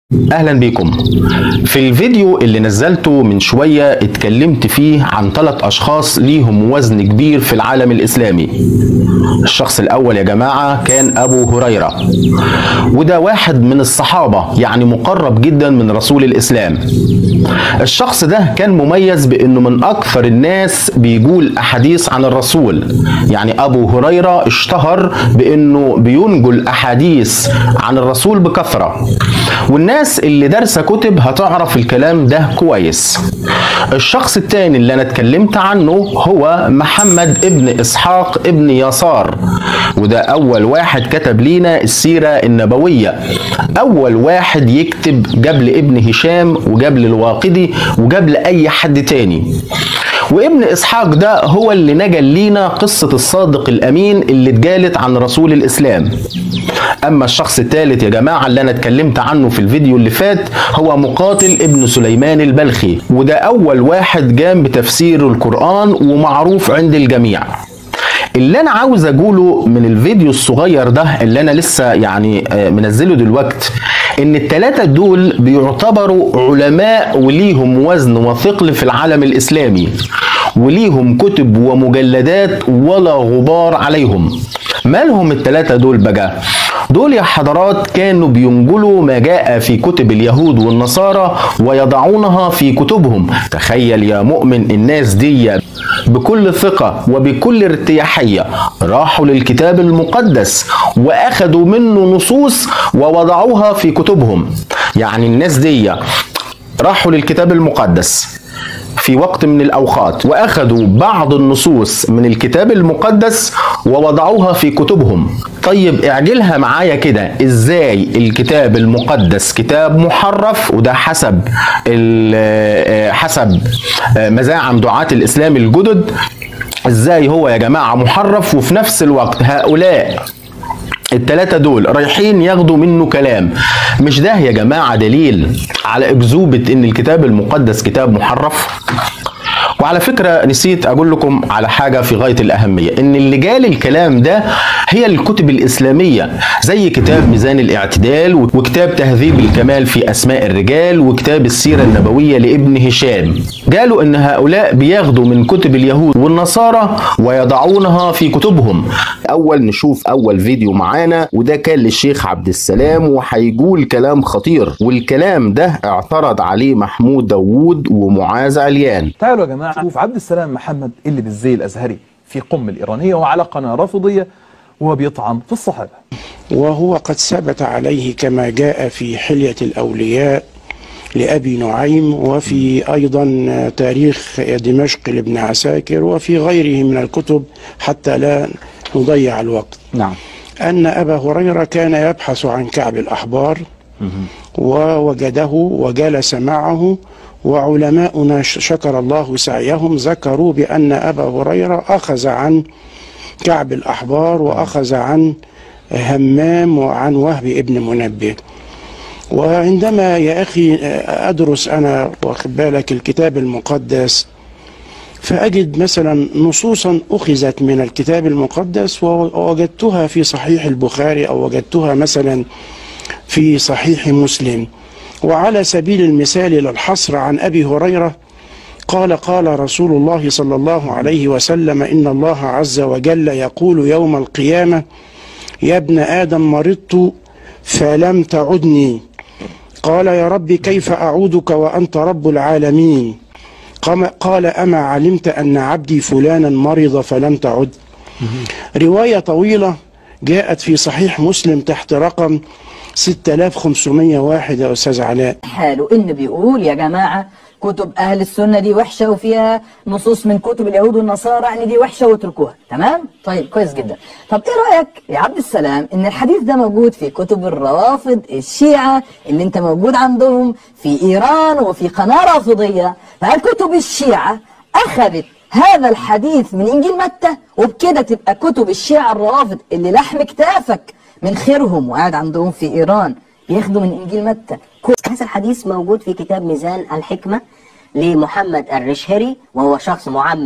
اهلا بيكم في الفيديو اللي نزلته من شوية اتكلمت فيه عن ثلاث اشخاص ليهم وزن كبير في العالم الاسلامي الشخص الاول يا جماعة كان ابو هريرة وده واحد من الصحابة يعني مقرب جدا من رسول الاسلام الشخص ده كان مميز بانه من اكثر الناس بيقول احاديث عن الرسول يعني ابو هريرة اشتهر بانه بينقل احاديث عن الرسول بكثرة والناس اللي دارسة كتب هتعرف الكلام ده كويس الشخص التاني اللي انا اتكلمت عنه هو محمد ابن اسحاق ابن يسار وده اول واحد كتب لينا السيرة النبوية اول واحد يكتب قبل ابن هشام وقبل الواقدي وقبل اي حد تاني وابن اسحاق ده هو اللي نجل لينا قصة الصادق الامين اللي اتجالت عن رسول الاسلام اما الشخص الثالث يا جماعة اللي انا اتكلمت عنه في الفيديو اللي فات هو مقاتل ابن سليمان البلخي وده اول واحد قام بتفسير القرآن ومعروف عند الجميع اللي انا عاوز اقوله من الفيديو الصغير ده اللي انا لسه يعني منزله دلوقت ان التلاتة دول بيعتبروا علماء وليهم وزن وثقل في العالم الاسلامي وليهم كتب ومجلدات ولا غبار عليهم مالهم التلاتة دول بقى دول يا حضرات كانوا بينجلوا ما جاء في كتب اليهود والنصارى ويضعونها في كتبهم تخيل يا مؤمن الناس دي بكل ثقة وبكل ارتياحية راحوا للكتاب المقدس وأخذوا منه نصوص ووضعوها في كتبهم يعني الناس دي راحوا للكتاب المقدس في وقت من الأوقات وأخذوا بعض النصوص من الكتاب المقدس ووضعوها في كتبهم طيب اعجلها معايا كده ازاي الكتاب المقدس كتاب محرف وده حسب حسب مزاعم دعاة الإسلام الجدد ازاي هو يا جماعة محرف وفي نفس الوقت هؤلاء التلاتة دول رايحين ياخدوا منه كلام مش ده يا جماعة دليل على أكذوبة إن الكتاب المقدس كتاب محرف وعلى فكرة نسيت أقول لكم على حاجة في غاية الأهمية إن اللي جال الكلام ده هي الكتب الإسلامية زي كتاب ميزان الاعتدال وكتاب تهذيب الكمال في أسماء الرجال وكتاب السيرة النبوية لابن هشام قالوا إن هؤلاء بياخدوا من كتب اليهود والنصارى ويضعونها في كتبهم أول نشوف أول فيديو معانا وده كان للشيخ عبد السلام وهيقول كلام خطير والكلام ده اعترض عليه محمود داوود ومعاذ عليان تعالوا يا جماعه شوف عبد السلام محمد اللي بالزي الازهري في قم الايرانيه وعلى قناه رافضيه وهو بيطعن في الصحابه وهو قد ثبت عليه كما جاء في حليه الاولياء لأبي نعيم وفي أيضا تاريخ دمشق لابن عساكر وفي غيره من الكتب حتى لا نضيع الوقت نعم أن أبا هريرة كان يبحث عن كعب الأحبار ووجده وجلس معه وعلماؤنا شكر الله سعيهم ذكروا بأن أبا هريرة أخذ عن كعب الأحبار وأخذ عن همام وعن وهب ابن منبه وعندما يا أخي أدرس أنا واخد بالك الكتاب المقدس فأجد مثلا نصوصا أخذت من الكتاب المقدس ووجدتها في صحيح البخاري أو وجدتها مثلا في صحيح مسلم وعلى سبيل المثال للحصر عن أبي هريرة قال قال رسول الله صلى الله عليه وسلم إن الله عز وجل يقول يوم القيامة يا ابن آدم مرضت فلم تعدني قال يا رب كيف أعودك وأنت رب العالمين قال أما علمت أن عبدي فلانا مرض فلم تعد رواية طويلة جاءت في صحيح مسلم تحت رقم 6501 يا أستاذ علاء حاله إن بيقول يا جماعة كتب أهل السنة دي وحشة وفيها نصوص من كتب اليهود والنصارى يعني دي وحشة واتركوها تمام؟ طيب كويس جدا طب إيه رأيك يا عبد السلام إن الحديث ده موجود في كتب الروافض الشيعة اللي أنت موجود عندهم في إيران وفي قناة رافضية فهل كتب الشيعة أخذت هذا الحديث من إنجيل متى وبكده تبقى كتب الشيعة الروافض اللي لحم كتافك من خيرهم وقاعد عندهم في إيران بياخدوا من إنجيل متى هذا الحديث موجود في كتاب ميزان الحكمة لمحمد الرشهري وهو شخص معمم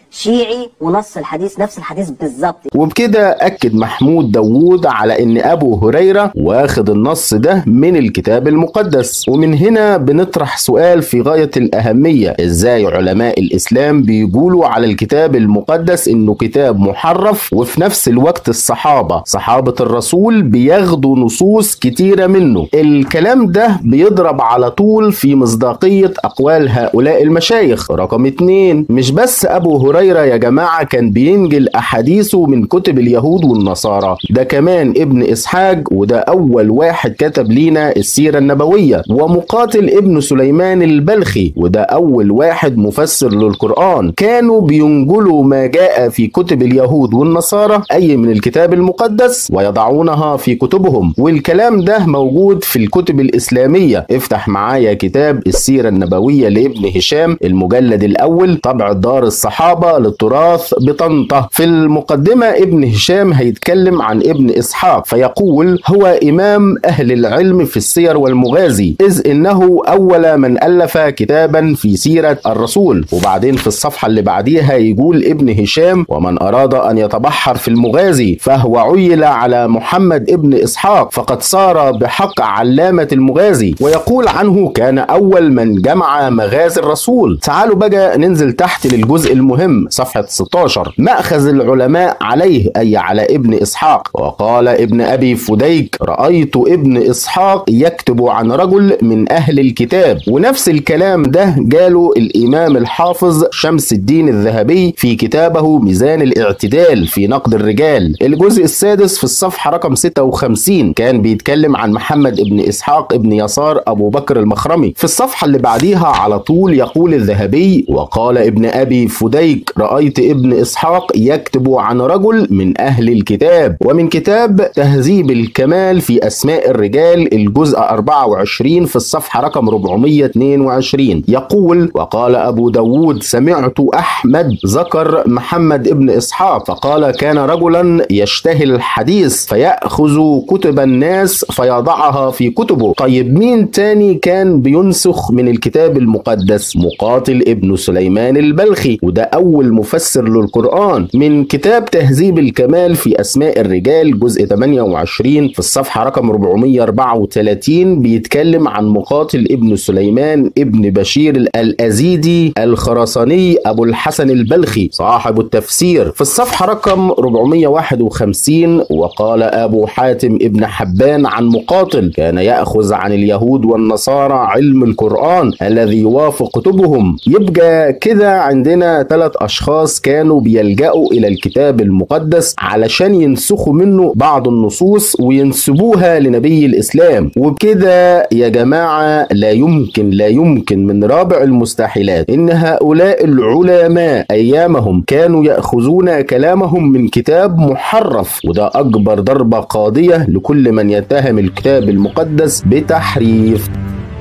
شيعي ونص الحديث نفس الحديث بالظبط وبكده أكد محمود داوود على إن أبو هريرة واخد النص ده من الكتاب المقدس ومن هنا بنطرح سؤال في غاية الأهمية إزاي علماء الإسلام بيقولوا على الكتاب المقدس إنه كتاب محرف وفي نفس الوقت الصحابة صحابة الرسول بياخدوا نصوص كتيرة منه الكلام ده بيضرب على طول في مصداقية أقوال هؤلاء المشايخ رقم اتنين مش بس أبو هريرة يا جماعة كان بينجل أحاديثه من كتب اليهود والنصارى ده كمان ابن إسحاق وده أول واحد كتب لينا السيرة النبوية ومقاتل ابن سليمان البلخي وده أول واحد مفسر للقرآن كانوا بينجلوا ما جاء في كتب اليهود والنصارى أي من الكتاب المقدس ويضعونها في كتبهم والكلام ده موجود في الكتب الإسلامية افتح معايا كتاب السيرة النبوية لابن هشام المجلد الأول طبع دار الصحابة للتراث بطنطا في المقدمة ابن هشام هيتكلم عن ابن إسحاق فيقول هو إمام أهل العلم في السير والمغازي إذ إنه أول من ألف كتابا في سيرة الرسول وبعدين في الصفحة اللي بعديها يقول ابن هشام ومن أراد أن يتبحر في المغازي فهو عيل على محمد ابن إسحاق فقد صار بحق علامة المغازي ويقول عنه كان أول من جمع مغازي الرسول تعالوا بقى ننزل تحت للجزء المهم صفحة 16 مأخذ العلماء عليه أي على ابن إسحاق وقال ابن أبي فديك رأيت ابن إسحاق يكتب عن رجل من أهل الكتاب ونفس الكلام ده قاله الإمام الحافظ شمس الدين الذهبي في كتابه ميزان الاعتدال في نقد الرجال الجزء السادس في الصفحة رقم 56 كان بيتكلم عن محمد ابن إسحاق ابن يسار أبو بكر المخرمي في الصفحة اللي بعديها على طول يقول الذهبي وقال ابن أبي فديك رأيت ابن إسحاق يكتب عن رجل من أهل الكتاب ومن كتاب تهذيب الكمال في أسماء الرجال الجزء 24 في الصفحة رقم 422 يقول وقال أبو داود سمعت أحمد ذكر محمد ابن إسحاق فقال كان رجلا يشتهي الحديث فيأخذ كتب الناس فيضعها في كتبه طيب مين تاني كان بينسخ من الكتاب المقدس مقاتل ابن سليمان البلخي وده أول مفسر للقرآن من كتاب تهذيب الكمال في أسماء الرجال جزء 28 في الصفحة رقم 434 بيتكلم عن مقاتل ابن سليمان ابن بشير الأزيدي الخرساني أبو الحسن البلخي صاحب التفسير في الصفحة رقم 451 وقال أبو حاتم ابن حبان عن مقاتل كان يأخذ عن اليهود والنصارى علم القرآن الذي يوافق كتبهم يبقى كده عندنا ثلاث أشخاص كانوا بيلجأوا إلى الكتاب المقدس علشان ينسخوا منه بعض النصوص وينسبوها لنبي الإسلام وبكده يا جماعة لا يمكن لا يمكن من رابع المستحيلات إن هؤلاء العلماء أيامهم كانوا يأخذون كلامهم من كتاب محرف وده أكبر ضربة قاضية لكل من يتهم الكتاب المقدس بتحريف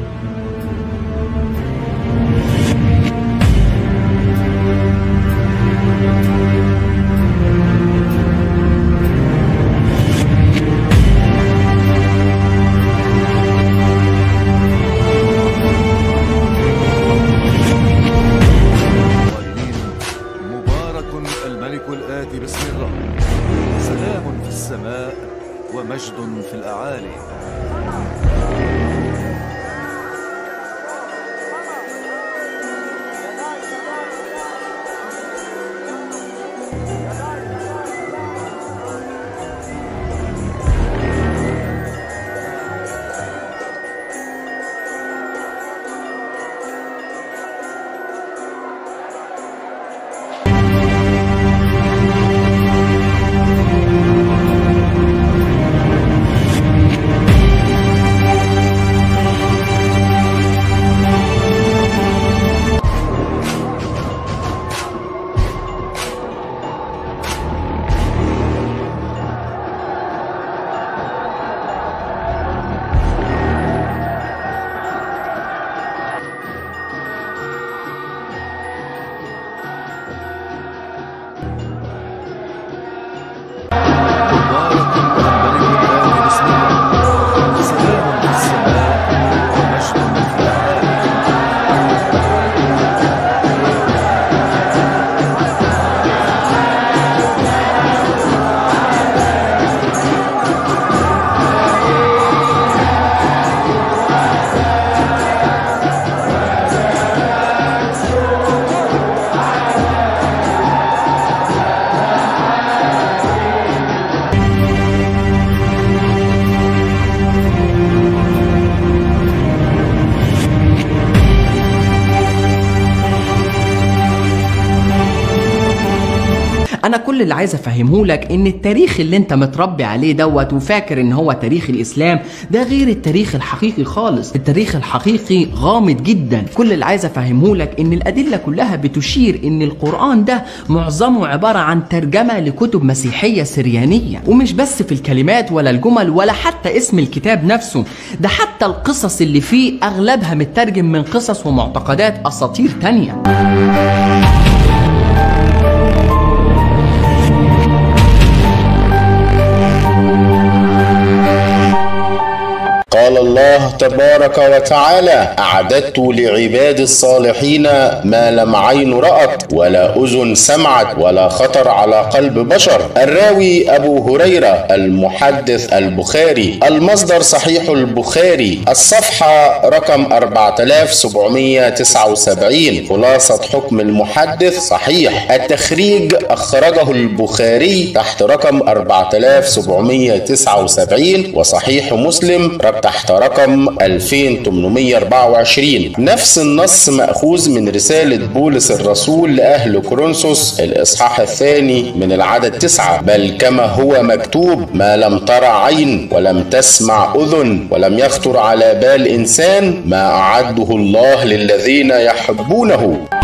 قائلين مبارك الملك الآتي باسم الرب سلام في السماء ومجد في الأعالي كل اللي عايز افهمه لك ان التاريخ اللي انت متربي عليه دوت وفاكر ان هو تاريخ الاسلام ده غير التاريخ الحقيقي خالص التاريخ الحقيقي غامض جدا كل اللي عايز افهمه لك ان الادله كلها بتشير ان القران ده معظمه عباره عن ترجمه لكتب مسيحيه سريانيه ومش بس في الكلمات ولا الجمل ولا حتى اسم الكتاب نفسه ده حتى القصص اللي فيه اغلبها مترجم من قصص ومعتقدات اساطير تانيه قال الله تبارك وتعالى أعددت لعباد الصالحين ما لم عين رأت ولا أذن سمعت ولا خطر على قلب بشر الراوي أبو هريرة المحدث البخاري المصدر صحيح البخاري الصفحة رقم 4779 خلاصة حكم المحدث صحيح التخريج أخرجه البخاري تحت رقم 4779 وصحيح مسلم تحت رقم 2824 نفس النص مأخوذ من رسالة بولس الرسول لأهل كورنثوس الإصحاح الثاني من العدد تسعة بل كما هو مكتوب ما لم ترى عين ولم تسمع أذن ولم يخطر على بال إنسان ما أعده الله للذين يحبونه